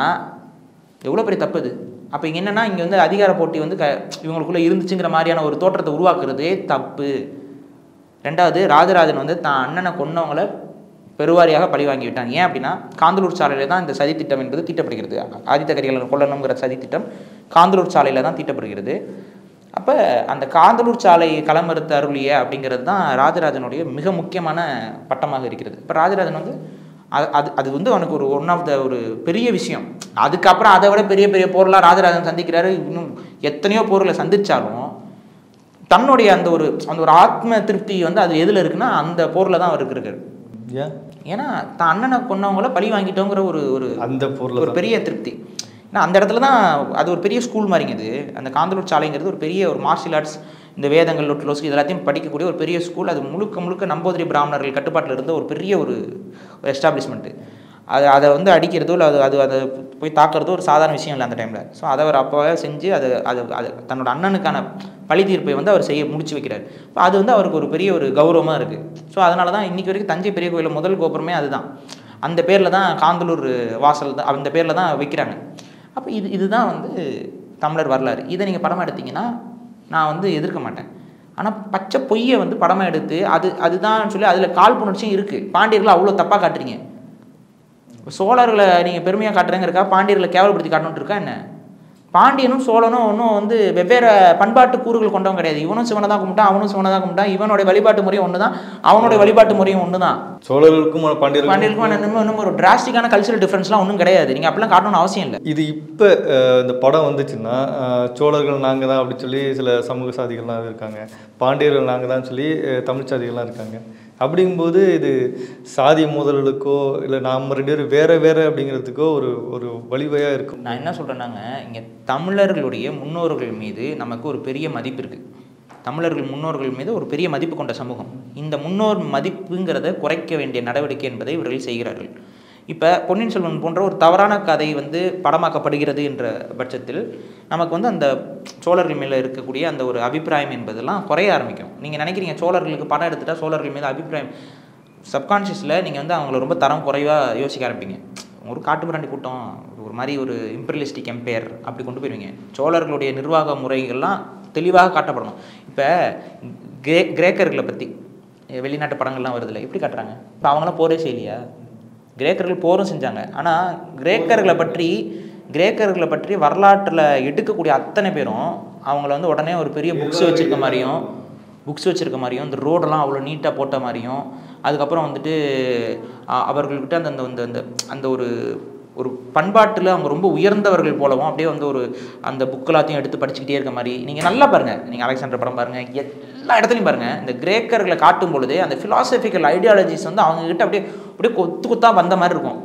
எவ்வளோ பெரிய தப்பு இது அப்போ இங்கே என்னன்னா இங்கே வந்து அதிகார போட்டி வந்து க இவங்களுக்குள்ளே இருந்துச்சுங்கிற மாதிரியான ஒரு தோற்றத்தை உருவாக்குறதே தப்பு ரெண்டாவது ராஜராஜன் வந்து தான் அண்ணனை கொன்னவங்களை பெருவாரியாக பழி வாங்கி விட்டான் ஏன் அப்படின்னா காந்தலூர் சாலையில் தான் இந்த சதி திட்டம் என்பது தீட்டப்படுகிறது ஆதித்த கரிகாலன் கொல்லணுங்கிற சதி திட்டம் காந்தலூர் சாலையில் தான் தீட்டப்படுகிறது அப்போ அந்த காந்தலூர் சாலை களமறுத்து அருளிய அப்படிங்கிறது தான் ராஜராஜனுடைய மிக முக்கியமான பட்டமாக இருக்கிறது இப்போ ராஜராஜன் வந்து அது அது அது வந்து அவனுக்கு ஒரு ஒன் ஆஃப் த ஒரு பெரிய விஷயம் அதுக்கப்புறம் அதை விட பெரிய பெரிய போர்லாம் ராஜராஜன் சந்திக்கிறாரு இன்னும் எத்தனையோ போர்களை சந்திச்சாலும் தன்னுடைய அந்த ஒரு அந்த ஒரு ஆத்ம திருப்தி வந்து அது எதில் இருக்குன்னா அந்த போரில் தான் அவருக்கு இருக்கு ஏன் ஏன்னா தான் அண்ணனை கொன்னவங்கள பழி வாங்கிட்டோங்கிற ஒரு ஒரு அந்த பொருள் ஒரு பெரிய திருப்தி ஏன்னா அந்த இடத்துல தான் அது ஒரு பெரிய ஸ்கூல் மாதிரிங்க இது அந்த காந்தலூர் சாலைங்கிறது ஒரு பெரிய ஒரு மார்ஷியல் ஆர்ட்ஸ் இந்த வேதங்கள் லொட்டுலோசி இது எல்லாத்தையும் படிக்கக்கூடிய ஒரு பெரிய ஸ்கூல் அது முழுக்க முழுக்க நம்பூதிரி பிராமணர்கள் கட்டுப்பாட்டில் இருந்த ஒரு பெரிய ஒரு எஸ்டாப்ளிஷ்மெண்ட்டு அது அதை வந்து அடிக்கிறதோ இல்லை அது அது அதை போய் தாக்குறதோ ஒரு சாதாரண விஷயம் இல்லை அந்த டைமில் ஸோ அதை அவர் அப்போவே செஞ்சு அது அது அது தன்னோட அண்ணனுக்கான பழி தீர்ப்பை வந்து அவர் செய்ய முடிச்சு வைக்கிறார் இப்போ அது வந்து அவருக்கு ஒரு பெரிய ஒரு கௌரவமாக இருக்குது ஸோ அதனால தான் இன்றைக்கி வரைக்கும் தஞ்சை பெரிய கோயிலில் முதல் கோபுரமே அதுதான் அந்த பேரில் தான் காந்தலூர் வாசல் தான் அந்த பேரில் தான் வைக்கிறாங்க அப்போ இது இதுதான் வந்து தமிழர் வரலாறு இதை நீங்கள் படமாக எடுத்தீங்கன்னா நான் வந்து எதிர்க்க மாட்டேன் ஆனால் பச்சை பொய்யை வந்து படமாக எடுத்து அது அதுதான் சொல்லி அதில் காழ்ப்புணர்ச்சியும் இருக்குது பாண்டியர்களை அவ்வளோ தப்பாக காட்டுறீங்க சோழர்களை நீங்கள் பெருமையாக காட்டுறேங்கிறக்கா பாண்டியர்களை கேவலப்படுத்தி காட்டணுன்ட்டு இருக்கா என்ன பாண்டியனும் சோழனும் ஒன்றும் வந்து வெவ்வேறு பண்பாட்டு கூறுகள் கொண்டவன் கிடையாது இவனும் சிவனை தான் கும்பிட்டான் அவனும் சிவனை தான் கும்பிட்டான் இவனுடைய வழிபாட்டு முறையும் ஒன்று தான் அவனுடைய வழிபாட்டு முறையும் ஒன்று தான் சோழர்களுக்கும் பாண்டியர்களுக்கும் பாண்டியர்களுக்கும் இன்னும் இன்னும் ஒரு டிராஸ்டிக்கான கல்ச்சரல் டிஃப்ரென்ஸ்லாம் ஒன்றும் கிடையாது நீங்கள் அப்படிலாம் காட்டணும்னு அவசியம் இல்லை இது இப்போ இந்த படம் வந்துச்சுன்னா அஹ், சோழர்கள் நாங்கள் தான் அப்படின்னு சொல்லி சில சமூக சாதிகள்லாம் இருக்காங்க பாண்டியர்கள் நாங்கள் தான் சொல்லி அஹ், தமிழ் சாதிகள்லாம் இருக்காங்க அப்படிங்கும்போது இது சாதி மோதல்களுக்கோ இல்லை நாம் ரெண்டு பேரும் வேற வேற அப்படிங்கிறதுக்கோ ஒரு ஒரு வழிவகையாக இருக்கும் நான் என்ன சொல்கிறேன்னாங்க இங்கே தமிழர்களுடைய முன்னோர்கள் மீது நமக்கு ஒரு பெரிய மதிப்பு இருக்குது தமிழர்கள் முன்னோர்கள் மீது ஒரு பெரிய மதிப்பு கொண்ட சமூகம் இந்த முன்னோர் மதிப்புங்கிறத குறைக்க வேண்டிய நடவடிக்கை என்பதை இவர்கள் செய்கிறார்கள் இப்போ பொன்னியின் செல்வன் போன்ற ஒரு தவறான கதை வந்து படமாக்கப்படுகிறது என்ற பட்சத்தில் நமக்கு வந்து அந்த சோழர்கள் மேலே இருக்கக்கூடிய அந்த ஒரு அபிப்பிராயம் என்பதெல்லாம் குறைய ஆரம்பிக்கும் நீங்கள் நினைக்கிறீங்க சோழர்களுக்கு படம் எடுத்துட்டா சோழர்கள் மீது அபிப்பிராயம் சப்கான்ஷியஸில் நீங்கள் வந்து அவங்கள ரொம்ப தரம் குறைவாக யோசிக்க ஆரம்பிப்பீங்க ஒரு காட்டுமிராண்டி கூட்டம் ஒரு மாதிரி ஒரு இம்பீரியலிஸ்டிக் எம்பையர் அப்படி கொண்டு போயிருவீங்க சோழர்களுடைய நிர்வாக முறைகள்லாம் தெளிவாக காட்டப்படணும் இப்போ கிரே கிரேக்கர்களை பற்றி வெளிநாட்டு படங்கள்லாம் வருதுல்ல எப்படி காட்டுறாங்க இப்போ அவங்களாம் போரே செய்யலையா கிரேக்கர்கள் போரும் செஞ்சாங்க ஆனால் கிரேக்கர்களை பற்றி கிரேக்கர்களை பற்றி வரலாற்றில் எடுக்கக்கூடிய அத்தனை பேரும் அவங்கள வந்து உடனே ஒரு பெரிய புக்ஸ் வச்சுருக்க மாதிரியும் புக்ஸ் வச்சுருக்க மாதிரியும் இந்த ரோடெல்லாம் அவ்வளோ நீட்டாக போட்ட மாதிரியும் அதுக்கப்புறம் வந்துட்டு அ- அவர்கள்கிட்ட அந்த அந்த அந்த- அந்த அந்த ஒரு ஒரு பண்பாட்டில் அவங்க ரொம்ப உயர்ந்தவர்கள் போலவும் அப்படியே வந்து ஒரு அந்த புக் எல்லாத்தையும் எடுத்து படிச்சுக்கிட்டே இருக்க மாதிரி நீங்கள் நல்லா பாருங்கள் நீங்கள் அலெக்சாண்டர் படம் பாருங்கள் எல்லா இடத்துலையும் பாருங்கள் இந்த கிரேக்கர்களை காட்டும் பொழுதே அந்த ஃபிலாசபிக்கல் ஐடியாலஜிஸ் வந்து அவங்க கிட்ட அப்படியே அப்படியே கொத்து கொத்தாக வந்த மாதிரி இருக்கும்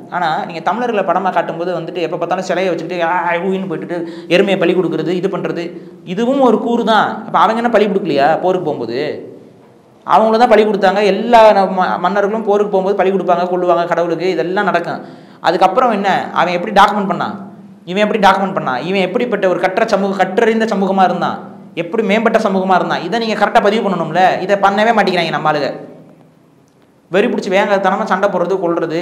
ஆனால் நீங்கள் தமிழர்களை படமாக காட்டும்போது வந்துட்டு எப்போ பார்த்தாலும் சிலையை வச்சுக்கிட்டு ஆ ஊயின்னு போயிட்டு எருமையை பலி கொடுக்குறது இது பண்ணுறது இதுவும் ஒரு கூறு தான் அப்போ அவங்க என்ன பலி கொடுக்கலையா போருக்கு போகும்போது அவங்கள தான் பலி கொடுத்தாங்க எல்லா நம்ம மன்னர்களும் போருக்கு போகும்போது பலி கொடுப்பாங்க கொள்ளுவாங்க கடவுளுக்கு இதெல்லாம் நடக்கும் அதுக்கப்புறம் என்ன அவன் எப்படி டாக்குமெண்ட் பண்ணான் இவன் எப்படி டாக்குமெண்ட் பண்ணான் இவன் எப்படிப்பட்ட ஒரு கற்ற சமூகம் கற்றறிந்த சமூகமாக இருந்தான் எப்படி மேம்பட்ட சமூகமாக இருந்தான் இதை நீங்கள் கரெக்டாக பதிவு பண்ணணும்ல இதை பண்ணவே மாட்டேங்கிறாங்க நம்ம ஆளுங்க வெறி பிடிச்சி வேங்கத்தனமாக சண்டை போடுறது கொள்றது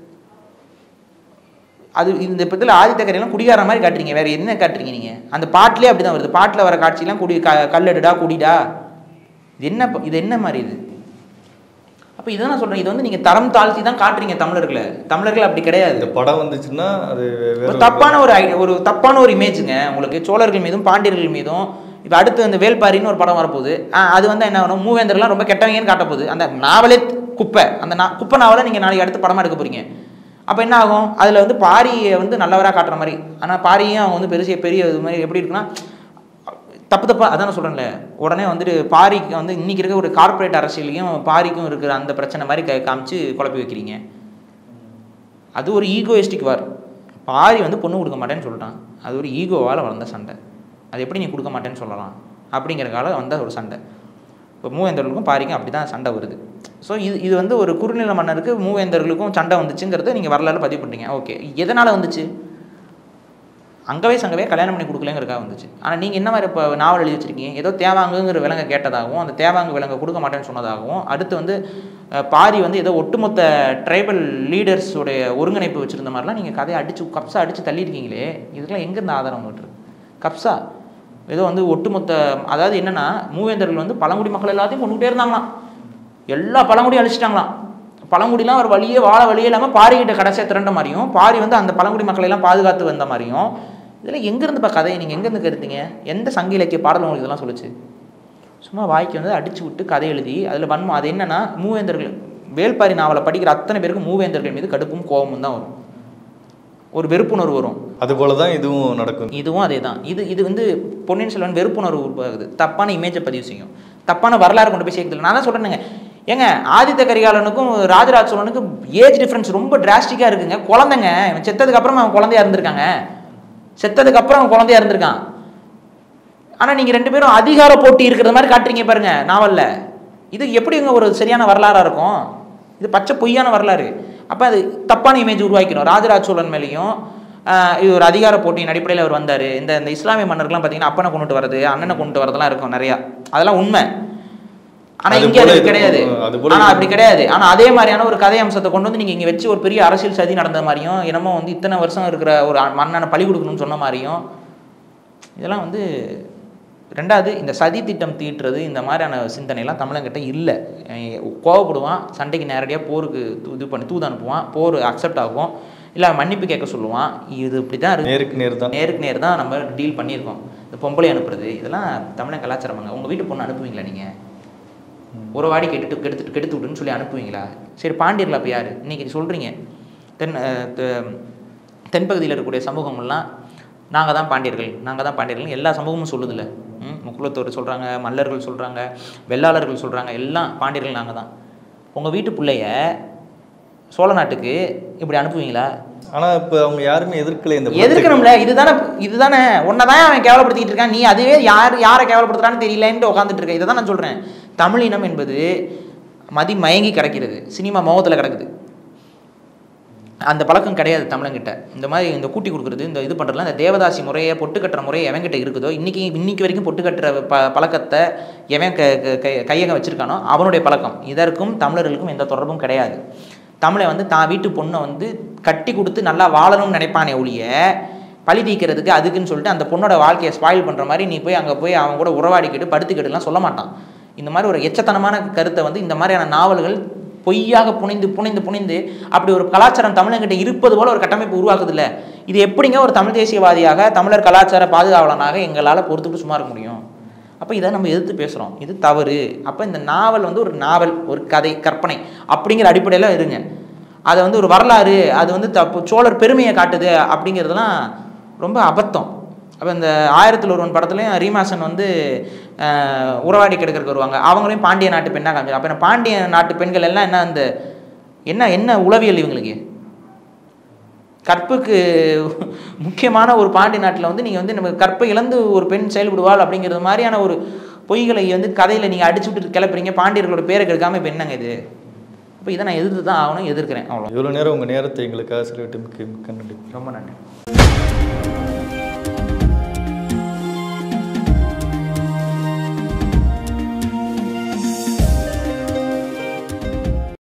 அது இந்த படத்தில் ஆதித்த கரையெல்லாம் குடிகார மாதிரி காட்டுறீங்க வேற என்ன காட்டுறீங்க நீங்கள் அந்த பாட்டிலே அப்படி தான் வருது பாட்டில் வர காட்சியெல்லாம் குடி க கல்லெடுடா குடிடா இது என்ன ப- இது என்ன மாதிரி இது அப்போ இதை நான் சொல்கிறேன் இது வந்து நீங்கள் தரம் தாழ்த்தி தான் காட்டுறீங்க தமிழர்களை தமிழர்கள் அப்படி கிடையாது இந்த படம் வந்துச்சுன்னா அது வேற ஒரு தப்பான ஒரு ஐ- ஒரு தப்பான ஒரு இமேஜுங்க உங்களுக்கு சோழர்கள் மீதும் பாண்டியர்கள் மீதும் இப்போ அடுத்து அந்த வேல்பாரின்னு ஒரு படம் வரப்போகுது ஆ, அது வந்து என்ன ஆகணும் மூவேந்தர்லாம் ரொம்ப கெட்டவங்கன்னு காட்ட போகுது அந்த நாவலே குப்பை அந்த நா குப்பை நாவலை நீங்கள் நாளைக்கு அடுத்து படமாக எடுக்க போறீங்க அப்போ என்ன ஆகும் அதில் வந்து பாரியை வந்து நல்லவராக காட்டுற மாதிரி ஆனால் பாரியும் அவங்க வந்து பெருசிய பெரிய இது மாதிரி எப்படி இருக்குன்னா தப்பு தப்பா அதான் நான் சொல்கிறேன்ல உடனே வந்துட்டு பாரிக்கு வந்து இன்னைக்கு இருக்க ஒரு கார்ப்பரேட் அரசியலையும் பாரிக்கும் இருக்கிற அந்த பிரச்சனை மாதிரி க- காமிச்சு குழப்பி வைக்கிறீங்க அது ஒரு ஈகோயிஸ்டிக் வார் பாரி வந்து பொண்ணு கொடுக்க மாட்டேன்னு சொல்லிட்டான் அது ஒரு ஈகோவால் வளர்ந்த சண்டை அது எப்படி நீ கொடுக்க மாட்டேன்னு சொல்லலாம் அப்படிங்கிறக்கால வந்த ஒரு சண்டை இப்போ மூவேந்தர்களுக்கும் பாரிக்கும் அப்படி தான் சண்டை வருது ஸோ இது இது வந்து ஒரு குறுநில மன்னருக்கு மூவேந்தர்களுக்கும் சண்டை வந்துச்சுங்கிறத நீங்கள் வரலாறு பதிவு பண்ணுறீங்க ஓகே எதனால் வந்துச்சு அங்கவே சங்கவே கல்யாணம் பண்ணி கொடுக்கலங்கிறக்காக வந்துச்சு ஆனால் நீங்கள் என்ன மாதிரி இப்போ நாவல் எழுதி வச்சிருக்கீங்க ஏதோ தேவாங்குங்கிற விலங்கை கேட்டதாகவும் அந்த தேவாங்கு விலங்கை கொடுக்க மாட்டேன்னு சொன்னதாகவும் அடுத்து வந்து அஹ், பாரி வந்து ஏதோ ஒட்டுமொத்த ட்ரைபல் லீடர்ஸோடைய ஒருங்கிணைப்பு வச்சுருந்த மாதிரிலாம் நீங்கள் கதையை அடித்து கப்ஸா அடித்து தள்ளியிருக்கீங்களே இதுக்கெல்லாம் எங்கேருந்து ஆதாரம் உங்கள்கிட்ட இருக்கு கப்ஸா ஏதோ வந்து ஒட்டுமொத்த அதாவது என்னன்னா மூவேந்தர்கள் வந்து பழங்குடி மக்கள் எல்லாத்தையும் கொண்டுகிட்டே இருந்தாங்களாம் எல்லா பழங்குடியும் அழிச்சிட்டாங்களாம் பழங்குடிலாம் ஒரு வழியே வாழ வழியே இல்லாமல் பாரிக்கிட்ட கடைசியாக திரண்ட மாதிரியும் பாரி வந்து அந்த பழங்குடி மக்களை எல்லாம் பாதுகாத்து வந்த மாதிரியும் இதெல்லாம் எங்கேருந்துப்பா கதையை நீங்கள் எங்கேருந்து கருத்தீங்க எந்த சங்க இலக்கிய பாடல் உங்களுக்கு இதெல்லாம் சொல்லுச்சு சும்மா வாய்க்கு வந்து அடிச்சு விட்டு கதை எழுதி அதில் வன்மம் அது என்னன்னா மூவேந்தர்கள் வேல்பாரி நாவலை படிக்கிற அத்தனை பேருக்கும் மூவேந்தர்கள் மீது கடுப்பும் கோபமும் தான் வரும் ஒரு வெறுப்புணர்வு வரும் அது போல தான் இதுவும் நடக்கும் இதுவும் அதே தான் இது இது வந்து பொன்னியின் செல்வன் வெறுப்புணர்வு உருவாகுது தப்பான இமேஜை பதிவு செய்யும் தப்பான வரலாறு கொண்டு போய் சேர்க்குது நான் தான் சொல்கிறேனுங்க ஏங்க ஆதித்த கரிகாலனுக்கும் ராஜராஜ சோழனுக்கும் ஏஜ் டிஃப்ரென்ஸ் ரொம்ப டிராஸ்டிக்காக இருக்குங்க குழந்தைங்க இவன் செத்ததுக்கு அப்புறம் அவன் குழந்தையா இருந்திருக்காங்க செத்ததுக்கு அப்புறம் அவன் குழந்தையா இருந்திருக்கான் ஆனால் நீங்கள் ரெண்டு பேரும் அதிகார போட்டி இருக்கிற மாதிரி காட்டுறீங்க பாருங்க நாவல்ல இது எப்படிங்க ஒரு சரியான வரலாறாக இருக்கும் இது பச்சை பொய்யான வரலாறு அப்போ அது தப்பான இமேஜ் உருவாக்கணும் ராஜராஜ சோழன் மேலேயும் ஆஹ், இது ஒரு அதிகார போட்டியின் அடிப்படையில் அவர் வந்தார் இந்த இந்த இஸ்லாமிய மன்னர்கள்லாம் பார்த்தீங்கன்னா அப்பனை கொண்டுட்டு வரது அண்ணனை கொண்டுட்டு வரதெல்லாம் இருக்கும் நிறையா அதெல்லாம் உண்மை ஆனால் அது இங்கே போல அது இது- கிடையாது அது போல ஆனால் இது- அப்படி கிடையாது ஆனால் அதே மாதிரியான ஒரு கதை அம்சத்தை கொண்டு வந்து நீங்கள் இங்கே வச்சு ஒரு பெரிய அரசியல் சதி நடந்த மாதிரியும் என்னமோ வந்து இத்தனை வருஷம் இருக்கிற ஒரு மன்னனை பழி கொடுக்கணும்னு சொன்ன மாதிரியும் இதெல்லாம் வந்து ரெண்டாவது இந்த சதி திட்டம் தீட்டுறது இந்த மாதிரியான சிந்தனைலாம் தமிழங்கிட்ட இல்லை அஹ் கோவப்படுவான் சண்டைக்கு நேரடியாக போருக்கு தூ- இது பண்ணி தூது அனுப்புவான் போர் அக்செப்ட் ஆகும் இல்லை மன்னிப்பு கேட்க சொல்லுவான் இது இப்படி தான் இருக்கு நேருக்கு நேர் தான் நேருக்கு நேர் தான் நம்ம டீல் பண்ணியிருக்கோம் இந்த பொம்பளை அனுப்புறது இதெல்லாம் தமிழக கலாச்சாரமாங்க உங்கள் வீட்டு பொண்ணு அனுப்புவீங்களா நீங்கள் ஒரு வாடி கெட்டுட்டு கெடுத்துட்டு கெடுத்து விட்டுன்னு சொல்லி அனுப்புவீங்களா சரி பாண்டியர்கள் அப்போ யார் இன்னைக்கு சொல்கிறீங்க தென் அஹ், தெ- தென்பகுதியில் இருக்கக்கூடிய சமூகங்கள்லாம் நாங்கள் தான் பாண்டியர்கள் நாங்கள் தான் பாண்டியர்கள் எல்லா சமூகமும் சொல்லுதில்ல ம் முக்குலத்தோர் சொல்கிறாங்க மல்லர்கள் சொல்கிறாங்க வெள்ளாளர்கள் சொல்கிறாங்க எல்லாம் பாண்டியர்கள் நாங்கள் தான் உங்கள் வீட்டு பிள்ளைய சோழ நாட்டுக்கு இப்படி அனுப்புவீங்களா ஆனா இப்ப அவங்க யாருமே எதிர்க்கல இந்த படத்துக்கு. எதிர்க்கணும்ல இதுதானே இதுதானே உன்னை அவன் கேவலப்படுத்திட்டு இருக்கான் நீ அதுவே யார் யாரை கேவலப்படுத்துறான்னு தெரியலன்ட்டு உட்காந்துட்டு இருக்க இதை தான் நான் சொல்கிறேன் தமிழினம் என்பது மதி மயங்கி கிடக்கிறது சினிமா மோகத்தில் கிடக்குது அந்த பழக்கம் கிடையாது தமிழங்கிட்ட இந்த மாதிரி இந்த கூட்டி கொடுக்குறது இந்த இது பண்ணுறதுலாம் இந்த தேவதாசி முறையை பொட்டு கட்டுற முறை எவன்கிட்ட இருக்குதோ இன்னைக்கு இன்னைக்கு வரைக்கும் பொட்டு கட்டுற ப பழக்கத்தை எவன் க க- கை கையக வச்சிருக்கானோ அவனுடைய பழக்கம் இதற்கும் தமிழர்களுக்கும் எந்த தொடர்பும் கிடையாது தமிழை வந்து தான் வீட்டு பொண்ணை வந்து கட்டி கொடுத்து நல்லா வாழணும்னு நினைப்பானே ஒழிய பழி தீக்கிறதுக்கு அதுக்குன்னு சொல்லிட்டு அந்த பொண்ணோட வாழ்க்கையை ஸ்பாயில் பண்ணுற மாதிரி நீ போய் அங்கே போய் அவன் கூட உறவாடிக்கிட்டு படுத்துக்கிட்டுலாம் சொல்ல மாட்டான் இந்த மாதிரி ஒரு எச்சத்தனமான கருத்தை வந்து இந்த மாதிரியான நாவல்கள் பொய்யாக புனைந்து புனைந்து புனைந்து அப்படி ஒரு கலாச்சாரம் தமிழங்கிட்ட இருப்பது போல ஒரு கட்டமைப்பு உருவாக்குது இல்ல இது எப்படிங்க ஒரு தமிழ் தேசியவாதியாக தமிழர் கலாச்சார பாதுகாவலனாக எங்களால் பொறுத்துட்டு சும்மா இருக்க முடியும் அப்போ இதை நம்ம எதிர்த்து பேசுகிறோம் இது தவறு அப்போ இந்த நாவல் வந்து ஒரு நாவல் ஒரு கதை கற்பனை அப்படிங்கிற அடிப்படையில் இருங்க அதை வந்து ஒரு வரலாறு அது வந்து தப்பு சோழர் பெருமையை காட்டுது அப்படிங்கிறதுலாம் ரொம்ப அபத்தம் அப்போ இந்த ஆயிரத்தில் ஒருவன் படத்துலையும் ரீமாசன் வந்து அஹ், உறவாடி கெடுக்கிறதுக்கு வருவாங்க அவங்களையும் பாண்டிய நாட்டு பெண்ணாக காமிச்சாங்க அப்போ பாண்டிய நாட்டு பெண்கள் எல்லாம் என்ன அந்த என்ன என்ன உளவியல் இவங்களுக்கு கற்புக்கு முக்கியமான ஒரு பாண்டி நாட்டில் வந்து நீங்கள் வந்து நம்ம கற்பை இழந்து ஒரு பெண் செயல்படுவாள் அப்படிங்கிறது மாதிரியான ஒரு பொய்களை வந்து கதையில் நீங்கள் அடிச்சு விட்டு கிளப்புறீங்க பாண்டியர்களோட பேரை கெடுக்காமல் இப்போ என்னங்க இது அப்போ இதை நான் எதிர்த்து தான் ஆகணும் எதிர்க்கிறேன் அவ்வளோ இவ்வளோ நேரம் உங்கள் நேரத்தை எங்களுக்காக செலவிட்டு மிக்க மிக்க நன்றி ரொம்ப நன்றி